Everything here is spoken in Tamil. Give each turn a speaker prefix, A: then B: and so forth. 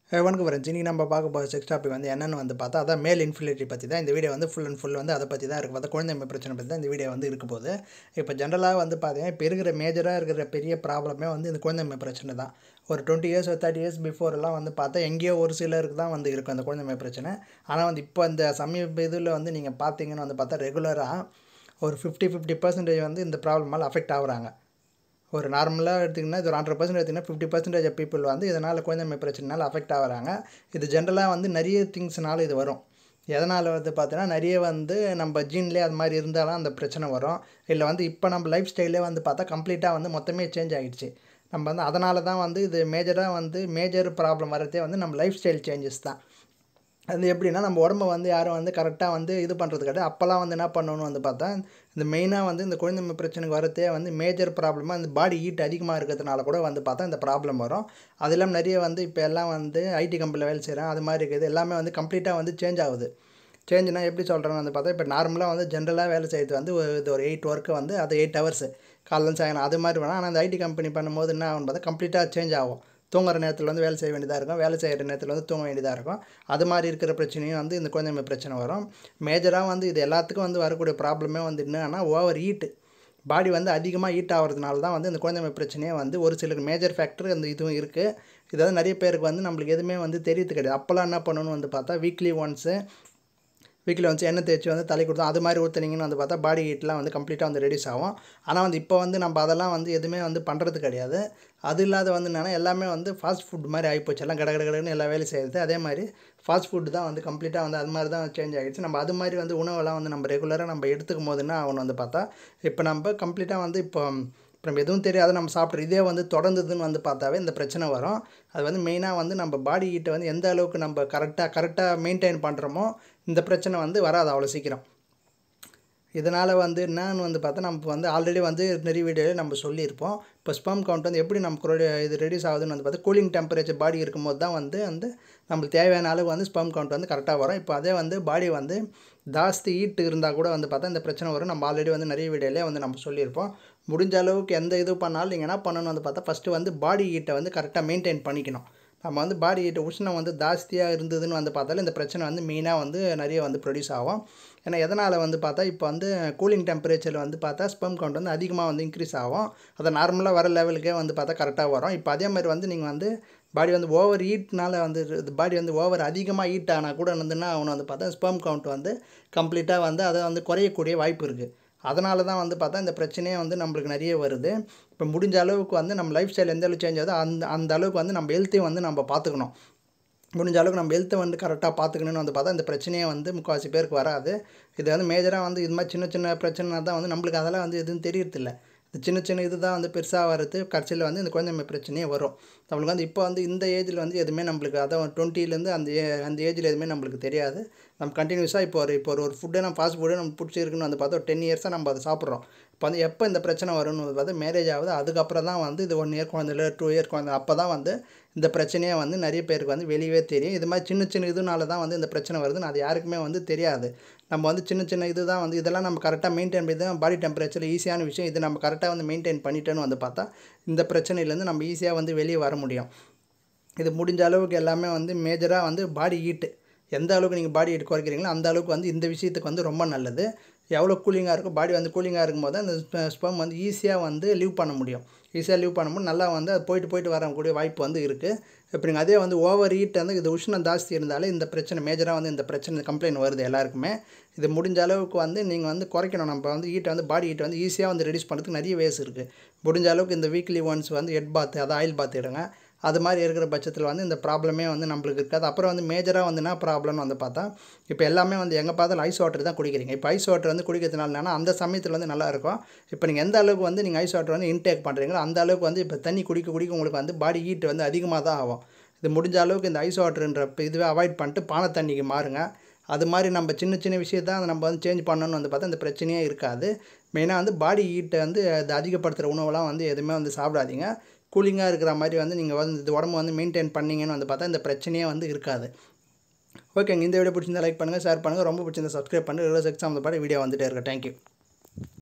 A: வணக்கம் ஃப்ரெண்ட்ஸ் இன்றைக்கி நம்ம பார்க்க போகிற செக்ஸ் டாபிக் வந்து என்னென்னு வந்து பார்த்தா அதான் மேல் இன்ஃபிலிட்டி பற்றி தான் இந்த வீடியோ வந்து ஃபுல் அண்ட் ஃபுல் வந்து அதை பற்றி தான் இருக்குது பார்த்தா குழந்தைமை பிரச்சனை பற்றி தான் இந்த வீடியோ வந்து இருக்க போகுது இப்போ ஜென்ரலாக வந்து பார்த்தீங்கன்னா இப்போ இருக்கிற மேஜராக இருக்கிற பெரிய ப்ராப்ளமே வந்து இந்த குழந்தைமை பிரச்சனை தான் ஒரு டுவெண்ட்டி இயர்ஸ் ஒரு தேர்ட்டி இயர்ஸ் பிஃபோர்லாம் வந்து பார்த்தா எங்கேயோ ஒரு சிலருக்கு தான் வந்து இருக்கும் அந்த குழந்தைமை பிரச்சனை ஆனால் வந்து இப்போ இந்த சமீப இதில் வந்து நீங்கள் பார்த்தீங்கன்னு வந்து பார்த்தா ரெகுலராக ஒரு ஃபிஃப்டி ஃபிஃப்டி பர்சன்டேஜ் வந்து இந்த ப்ராப்ளமால் அஃபெக்ட் ஆகுறாங்க ஒரு நார்மலாக எடுத்திங்கன்னா இது ஒரு ஹண்ட்ரட் பர்சன்ட் எடுத்திங்கன்னா ஃபிஃப்டி பர்சன்டேஜ் பீப்புள் வந்து இதனால் குழந்தைமை பிரச்சனைனால அஃபெக்ட் ஆகுறாங்க இது ஜென்ரலாக வந்து நிறைய திங்ஸ்னால இது வரும் எதனால் வந்து பார்த்தீங்கன்னா நிறைய வந்து நம்ம ஜீன்லேயே அது மாதிரி இருந்தாலும் அந்த பிரச்சனை வரும் இல்லை வந்து இப்போ நம்ம லைஃப் ஸ்டைலே வந்து பார்த்தா கம்ப்ளீட்டாக வந்து மொத்தமே சேஞ்ச் ஆகிடுச்சு நம்ம வந்து அதனால தான் வந்து இது மேஜராக வந்து மேஜர் ப்ராப்ளம் வரதே வந்து நம்ம லைஃப் ஸ்டைல் சேஞ்சஸ் தான் அது எப்படின்னா நம்ம உடம்ப வந்து யாரும் வந்து கரெக்டாக வந்து இது பண்ணுறது கிடையாது அப்போல்லாம் வந்து என்ன பண்ணணும்னு வந்து பார்த்தா இந்த மெயினாக வந்து இந்த குழந்தை பிரச்சனைக்கு வரதே வந்து மேஜர் ப்ராப்ளமாக இந்த பாடி ஹீட் அதிகமாக இருக்கிறதுனால கூட வந்து பார்த்தா இந்த ப்ராப்ளம் வரும் அது இல்லாமல் நிறைய வந்து இப்போ எல்லாம் வந்து ஐடி கம்பெனியில் வேலை செய்கிறேன் அது மாதிரி இருக்குது எல்லாமே வந்து கம்ப்ளீட்டாக வந்து சேஞ்ச் ஆகுது சேஞ்சுனா எப்படி சொல்கிறேன்னு வந்து பார்த்தா இப்போ நார்மலாக வந்து ஜென்ரலாக வேலை செய்கிறது வந்து ஒரு இது ஒரு எயிட் ஒர்க்கு வந்து அது எயிட் ஹவர்ஸு காலைல சாயங்காலம் அது மாதிரி வேணால் ஆனால் அந்த ஐடி கம்பெனி பண்ணும்போது என்ன ஆகும்னு பார்த்தா கம்ப்ளீட்டாக சேஞ்ச் ஆகும் தூங்குற நேரத்தில் வந்து வேலை செய்ய வேண்டியதாக இருக்கும் வேலை செய்கிற நேரத்தில் வந்து தூங்க வேண்டியதாக இருக்கும் அது மாதிரி இருக்கிற பிரச்சனையும் வந்து இந்த குழந்தைமை பிரச்சனை வரும் மேஜராக வந்து இது எல்லாத்துக்கும் வந்து வரக்கூடிய ப்ராப்ளமே வந்து என்னன்னா ஓவர் ஹீட்டு பாடி வந்து அதிகமாக ஹீட் ஆகிறதுனால தான் வந்து இந்த குழந்தைமை பிரச்சனையே வந்து ஒரு சிலருக்கு மேஜர் ஃபேக்டர் அந்த இதுவும் இருக்குது இதாவது நிறைய பேருக்கு வந்து நம்மளுக்கு எதுவுமே வந்து தெரியுது கிடையாது அப்போல்லாம் என்ன பண்ணணும்னு வந்து பார்த்தா வீக்லி ஒன்ஸு வீக்கில் வந்து எண்ணெய் தேய்ச்சி வந்து தலை கொடுத்தோம் அது மாதிரி ஊற்றுனீங்கன்னு வந்து பார்த்தா பாடி ஹீட்லாம் வந்து கம்ப்ளீட்டாக வந்து ரெடியூஸ் ஆகும் ஆனால் வந்து இப்போ வந்து நம்ம அதெல்லாம் வந்து எதுவுமே வந்து பண்ணுறது கிடையாது அது இல்லாத வந்து என்னென்னா எல்லாமே வந்து ஃபாஸ்ட் ஃபுட் மாதிரி ஆகிப்போச்சு எல்லாம் கட கட கடன்னு எல்லா வேலையும் செய்கிறது அதே மாதிரி ஃபாஸ்ட் ஃபுட் தான் வந்து கம்ப்ளீட்டாக வந்து அது மாதிரி தான் சேஞ்ச் ஆகிடுச்சு நம்ம அது மாதிரி வந்து உணவெல்லாம் வந்து நம்ம ரெகுலராக நம்ம எடுத்துக்கும் போதுன்னா அவன் வந்து பார்த்தா இப்போ நம்ம கம்ப்ளீட்டாக வந்து இப்போ இப்போ நம்ம எதுவும் தெரியாத நம்ம சாப்பிட்ற இதே வந்து தொடர்ந்ததுன்னு வந்து பார்த்தாவே இந்த பிரச்சனை வரும் அது வந்து மெயினாக வந்து நம்ம பாடி ஹீட்டை வந்து எந்த அளவுக்கு நம்ம கரெக்டாக கரெக்டாக மெயின்டைன் பண்ணுறோமோ இந்த பிரச்சனை வந்து வராது அவ்வளோ சீக்கிரம் இதனால் வந்து என்னன்னு வந்து பார்த்தா நம்ம வந்து ஆல்ரெடி வந்து நிறைய வீடியோவில் நம்ம சொல்லியிருப்போம் இப்போ ஸ்பம் கவுண்ட் வந்து எப்படி நமக்கு இது ரெடியூஸ் ஆகுதுன்னு வந்து பார்த்தா கூலிங் டெம்பரேச்சர் பாடி இருக்கும்போது தான் வந்து வந்து நம்மளுக்கு தேவையான அளவு வந்து ஸ்பம் கவுண்ட் வந்து கரெக்டாக வரும் இப்போ அதே வந்து பாடி வந்து ஜாஸ்தி ஹீட் இருந்தால் கூட வந்து பார்த்தா இந்த பிரச்சனை வரும் நம்ம ஆல்ரெடி வந்து நிறைய வீடியோலே வந்து நம்ம சொல்லியிருப்போம் முடிஞ்ச அளவுக்கு எந்த இது பண்ணாலும் நீங்கள் என்ன பண்ணணும்னு வந்து பார்த்தா ஃபஸ்ட்டு வந்து பாடி ஹீட்டை வந்து கரெக்டாக மெயின்டைன் பண்ணிக்கணும் நம்ம வந்து பாடி ஹீட் உஷ்ணம் வந்து ஜாஸ்தியாக இருந்ததுன்னு வந்து பார்த்தாலும் இந்த பிரச்சனை வந்து மெயினாக வந்து நிறைய வந்து ப்ரொடியூஸ் ஆகும் ஏன்னா எதனால் வந்து பார்த்தா இப்போ வந்து கூலிங் டெம்பரேச்சர் வந்து பார்த்தா ஸ்பம் கவுண்ட் வந்து அதிகமாக வந்து இன்க்ரீஸ் ஆகும் அதை நார்மலாக வர லெவலுக்கே வந்து பார்த்தா கரெக்டாக வரும் இப்போ அதே மாதிரி வந்து நீங்கள் வந்து பாடி வந்து ஓவர் ஹீட்னால வந்து பாடி வந்து ஓவர் அதிகமாக ஹீட் ஆனால் கூட வந்துன்னா அவனை வந்து பார்த்தா ஸ்பம் கவுண்ட் வந்து கம்ப்ளீட்டாக வந்து அதை வந்து குறையக்கூடிய வாய்ப்பு இருக்குது அதனால தான் வந்து பார்த்தா இந்த பிரச்சனையே வந்து நம்மளுக்கு நிறைய வருது இப்போ முடிஞ்ச அளவுக்கு வந்து நம்ம லைஃப் ஸ்டைல் எந்த அளவுக்கு சேஞ்ச் ஆகுதோ அந்த அந்த அளவுக்கு வந்து நம்ம ஹெல்த்தையும் வந்து நம்ம பார்த்துக்கணும் முடிஞ்ச அளவுக்கு நம்ம ஹெல்த்தை வந்து கரெக்டாக பார்த்துக்கணுன்னு வந்து பார்த்தா இந்த பிரச்சனையே வந்து முக்கால்வாசி பேருக்கு வராது இது வந்து மேஜராக வந்து இது மாதிரி சின்ன சின்ன பிரச்சனை தான் வந்து நம்மளுக்கு அதெல்லாம் வந்து எதுவும் தெரியறதில்ல இந்த சின்ன சின்ன இது தான் வந்து பெருசாக வர்றது கடைசியில் வந்து இந்த குழந்தைமை பிரச்சனையே வரும் நம்மளுக்கு வந்து இப்போ வந்து இந்த ஏஜில் வந்து எதுவுமே நம்மளுக்கு அதான் டுவெண்ட்டிலேருந்து அந்த ஏ அந்த ஏஜில் எதுவுமே நம்மளுக்கு தெரியாது நம்ம கண்டினியூஸாக இப்போ ஒரு இப்போ ஒரு ஃபுட்டை நம்ம ஃபாஸ்ட் ஃபுட்டே நம்ம பிடிச்சிருக்குன்னு வந்து பார்த்தா ஒரு டென் இயர்ஸாக நம்ம அதை சாப்பிட்றோம் இப்போ வந்து எப்போ இந்த பிரச்சனை வரும்னு வந்து பார்த்தா மேரேஜ் ஆகுது அதுக்கப்புறம் தான் வந்து இது ஒன் இயர் குழந்தைல டூ இயர் குழந்தை அப்போ தான் வந்து இந்த பிரச்சனையே வந்து நிறைய பேருக்கு வந்து வெளியவே தெரியும் இது மாதிரி சின்ன சின்ன இதுனால தான் வந்து இந்த பிரச்சனை வருதுன்னு அது யாருக்குமே வந்து தெரியாது நம்ம வந்து சின்ன சின்ன இது தான் வந்து இதெல்லாம் நம்ம கரெக்டாக மெயின்டைன் பண்ணி தான் பாடி டெம்பரேச்சர் ஈஸியான விஷயம் இது நம்ம கரெக்டாக வந்து மெயின்டைன் பண்ணிட்டேன்னு வந்து பார்த்தா இந்த பிரச்சனையிலேருந்து நம்ம ஈஸியாக வந்து வெளியே வர முடியும் இது முடிஞ்ச அளவுக்கு எல்லாமே வந்து மேஜராக வந்து பாடி ஹீட்டு எந்த அளவுக்கு நீங்கள் பாடி ஹீட் குறைக்கிறீங்களோ அந்த அளவுக்கு வந்து இந்த விஷயத்துக்கு வந்து ரொம்ப நல்லது எவ்வளோ கூலிங்காக இருக்கும் பாடி வந்து கூலிங்காக இருக்கும்போது அந்த ஸ்பம் வந்து ஈஸியாக வந்து லீவ் பண்ண முடியும் ஈஸியாக லீவ் பண்ணும்போது நல்லா வந்து அது போயிட்டு போயிட்டு வரக்கூடிய வாய்ப்பு வந்து இருக்குது இப்போ நீங்கள் அதே வந்து ஓவர் ஹீட் வந்து இது உஷ்ணம் ஜாஸ்தி இருந்தாலே இந்த பிரச்சனை மேஜராக வந்து இந்த பிரச்சனை கம்ப்ளைண்ட் வருது எல்லாருக்குமே இது முடிஞ்ச அளவுக்கு வந்து நீங்கள் வந்து குறைக்கணும் நம்ம வந்து ஹீட்டை வந்து பாடி ஹீட்டை வந்து ஈஸியாக வந்து ரெடியூஸ் பண்ணுறதுக்கு நிறைய வேஸ் இருக்குது முடிஞ்ச அளவுக்கு இந்த வீக்லி ஒன்ஸ் வந்து ஹெட் பாத் அதாவது ஆயில் பாத் எடுங்க அது மாதிரி இருக்கிற பட்சத்தில் வந்து இந்த ப்ராப்ளமே வந்து நம்மளுக்கு இருக்காது அப்புறம் வந்து மேஜராக வந்து என்ன ப்ராப்ளம்னு வந்து பார்த்தா இப்போ எல்லாமே வந்து எங்கே பார்த்தாலும் ஐஸ் வாட்டர் தான் குடிக்கிறீங்க இப்போ ஐஸ் வாட்டர் வந்து குடிக்கிறதுனால என்னன்னா அந்த சமயத்தில் வந்து நல்லா இருக்கும் இப்போ நீங்கள் எந்த அளவுக்கு வந்து நீங்கள் ஐஸ் வாட்டர் வந்து இன்டேக் பண்ணுறீங்களோ அந்த அளவுக்கு வந்து இப்போ தண்ணி குடிக்க குடிக்க உங்களுக்கு வந்து பாடி ஹீட் வந்து அதிகமாக தான் ஆகும் இது முடிஞ்ச அளவுக்கு இந்த ஐஸ் வாட்டர்ன்ற இதுவே அவாய்ட் பண்ணிட்டு பானை தண்ணிக்கு மாறுங்க அது மாதிரி நம்ம சின்ன சின்ன விஷயத்தை நம்ம வந்து சேஞ்ச் பண்ணணும்னு வந்து பார்த்தா இந்த பிரச்சனையே இருக்காது மெயினாக வந்து பாடி ஹீட்டை வந்து அது அதிகப்படுத்துகிற உணவுலாம் வந்து எதுவுமே வந்து சாப்பிடாதீங்க கூலிங்காக இருக்கிற மாதிரி வந்து நீங்கள் வந்து இது உடம்பு வந்து மெயின்டைன் பண்ணிங்கன்னு வந்து பார்த்தா இந்த பிரச்சனையே வந்து இருக்காது ஓகேங்க இந்த வீடியோ பிடிச்சிருந்தா லைக் பண்ணுங்கள் ஷேர் பண்ணுங்கள் ரொம்ப பிடிச்சிருந்தா சப்ஸ்கிரைப் பண்ணுங்கள் ரிவர்ஸ் எக்ஸாம் பாட்டு வீடியோ வந்துட்டே இருக்கு தேங்க்யூ